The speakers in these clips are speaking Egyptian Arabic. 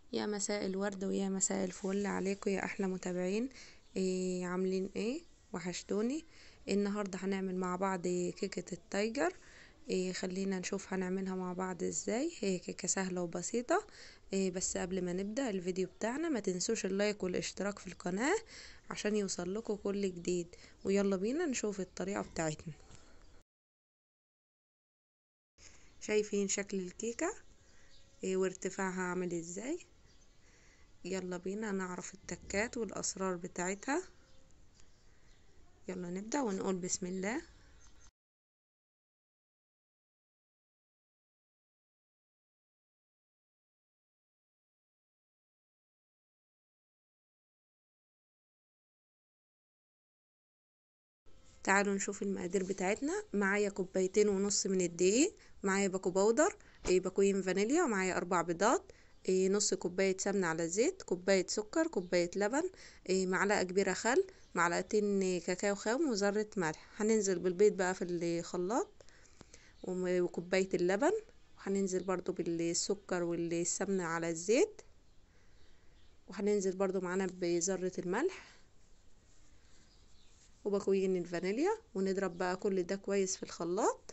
يا مساء الورد ويا مساء الفل عليكم يا احلى متابعين إيه عاملين ايه وحشتوني النهارده هنعمل مع بعض كيكه التايجر إيه خلينا نشوف هنعملها مع بعض ازاي هي كيكه سهله وبسيطه إيه بس قبل ما نبدا الفيديو بتاعنا ما تنسوش اللايك والاشتراك في القناه عشان يوصل لكم كل جديد ويلا بينا نشوف الطريقه بتاعتنا شايفين شكل الكيكه إيه وارتفاعها عامل ازاي يلا بينا نعرف التكات والأسرار بتاعتها يلا نبدأ ونقول بسم الله تعالوا نشوف المقادير بتاعتنا معايا كوبايتين ونص من الدقيق معايا باكو باودر باكوين فانيليا ومعايا اربع بيضات نص كوباية سمنة على زيت كوباية سكر كوباية لبن معلقة كبيرة خل معلقتين كاكاو خام وذرة ملح هننزل بالبيض بقى في الخلاط وكوباية اللبن وهننزل برضو بالسكر والسمنة على الزيت وهننزل برضو معانا بذرة الملح وبكوين الفانيليا ونضرب بقى كل ده كويس في الخلاط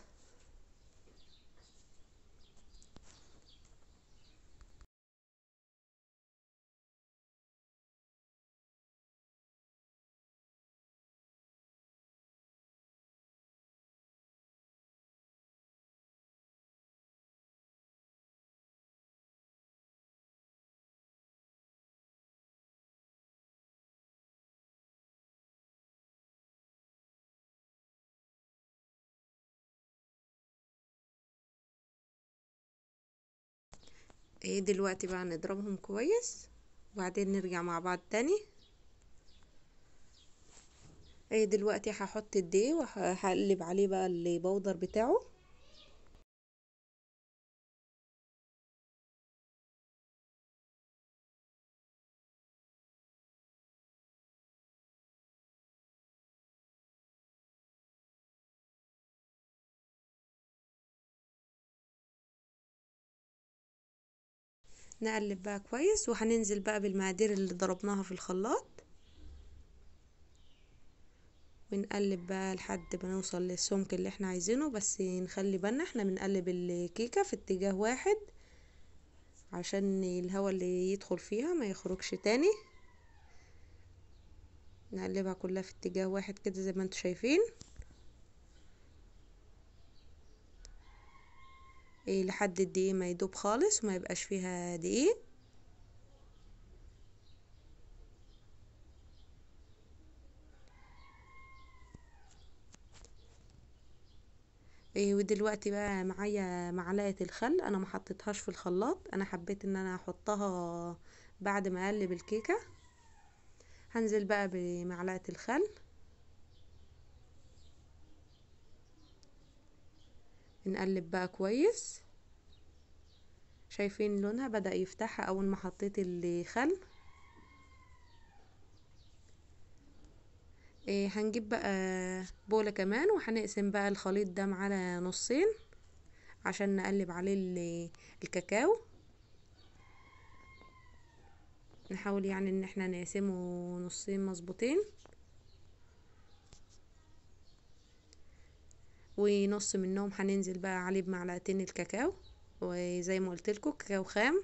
ايه دلوقتي بقى نضربهم كويس وبعدين نرجع مع بعض تاني ايه دلوقتي هحط الدقيق وهقلب عليه بقى البودر بتاعه نقلب بقى كويس وهننزل بقى بالمقادير اللي ضربناها في الخلاط ونقلب بقى لحد ما نوصل للسمك اللي احنا عايزينه بس نخلي بالنا احنا بنقلب الكيكة في اتجاه واحد عشان الهواء اللي يدخل فيها ما يخرجش تاني نقلبها كلها في اتجاه واحد كده زي ما انتوا شايفين إيه لحد الدقيق ما يدوب خالص وما يبقاش فيها دقيق إيه ودلوقتي بقى معايا معلقه الخل انا ما حطيتهاش في الخلاط انا حبيت ان انا احطها بعد ما اقلب الكيكه هنزل بقى بمعلقه الخل نقلب بقى كويس شايفين لونها بدأ يفتح اول ما حطيت الخل إيه هنجيب بقى بولة كمان وهنقسم بقى الخليط ده معانا نصين عشان نقلب عليه الكاكاو نحاول يعني ان احنا نقسمه نصين مظبوطين ونص منهم هننزل بقى عليه بمعلقتين الكاكاو وزي ما قلت لكم كاكاو خام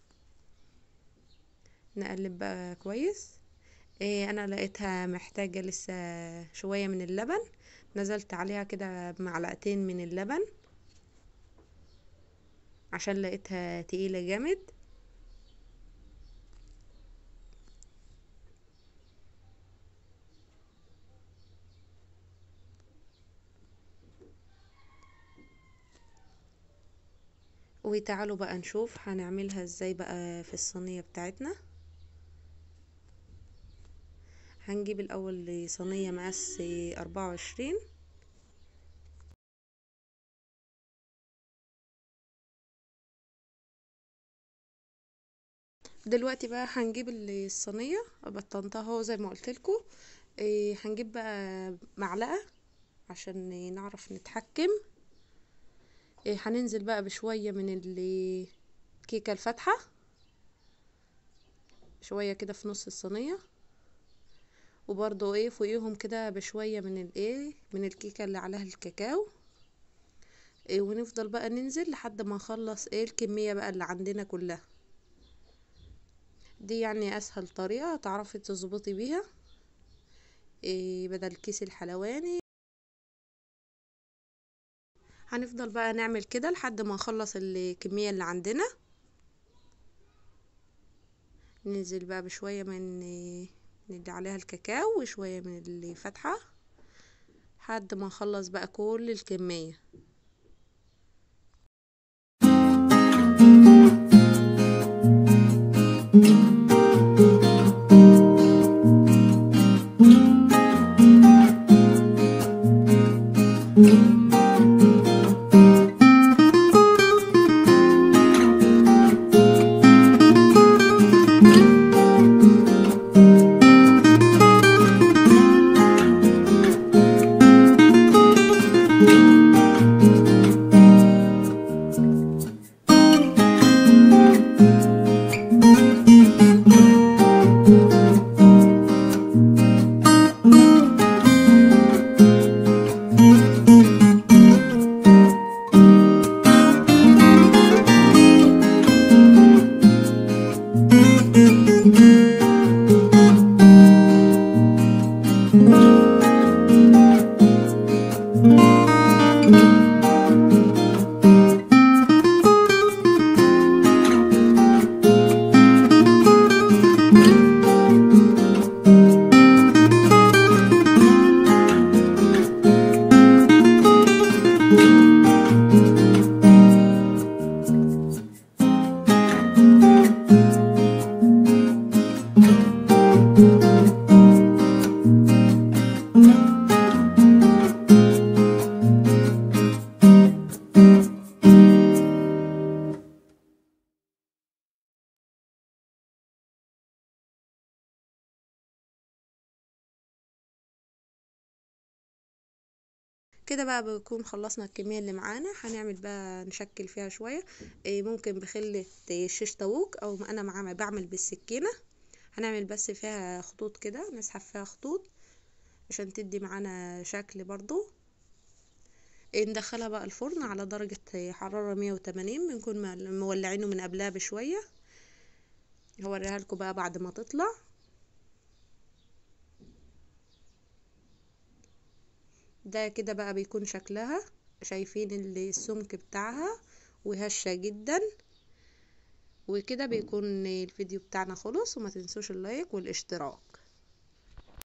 نقلب بقى كويس إيه انا لقيتها محتاجه لسه شويه من اللبن نزلت عليها كده بمعلقتين من اللبن عشان لقيتها تقيله جامد وتعالوا بقى نشوف هنعملها ازاي بقى في الصينية بتاعتنا هنجيب الاول صينية مقاس اربعة وعشرين دلوقتي بقى هنجيب الصينية بطنتها اهو زي ما قلتلكوا إيه هنجيب بقى معلقة عشان نعرف نتحكم إيه هننزل بقى بشوية من الكيكة الفاتحة شوية كده في نص الصينية وبرضو ايه فوقيهم كده بشوية من الايه من الكيكة اللي عليها الكاكاو إيه ونفضل بقى ننزل لحد ما نخلص ايه الكمية بقى اللي عندنا كلها دي يعني اسهل طريقة تعرفي تظبطي بيها إيه بدل الكيس الحلواني هنفضل بقى نعمل كده لحد ما نخلص الكمية اللي عندنا ننزل بقى بشوية من من اللي عليها الكاكاو وشوية من اللي فاتحة لحد ما نخلص بقى كل الكمية كده بقى بنكون خلصنا الكمية اللي معانا هنعمل بقى نشكل فيها شوية إيه ممكن بخلة شيش طاووق او انا مع بعمل بالسكينة هنعمل بس فيها خطوط كده نسحب فيها خطوط عشان تدي معانا شكل برضو إيه ندخلها بقى الفرن على درجة حرارة مية وتمانين بنكون مولعينه من قبلها بشوية هوريها لكم بقى بعد ما تطلع ده كده بقى بيكون شكلها شايفين السمك بتاعها وهشة جدا وكده بيكون الفيديو بتاعنا خلص وما تنسوش اللايك والاشتراك